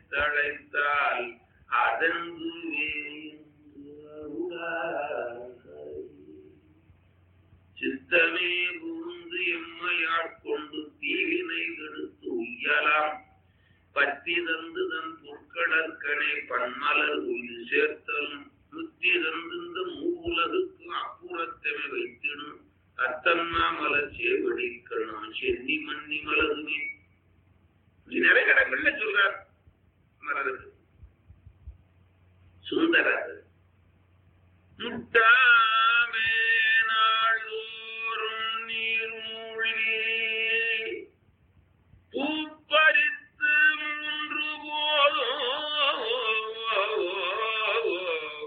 தழைத்தால் அதங்குவே சித்தமே புகுந்து எம்மையாட்கொண்டு தீவினை கெடுத்து உய்யலாம் பத்தி தந்து தன் பொற்கடற்கனை பன்மலர் உயிர் சேர்த்தலும் முத்தி தந்து இந்த மூவுலகுக்கு அப்புறத்தமை வைத்திடும் அத்தன்மா மலர் சேவடிக்கணும் சென்னி மன்னி மலருமே இப்படி நிறைய இடங்கள்ல சொல்றார் மலர் சுந்தரர் முட்டா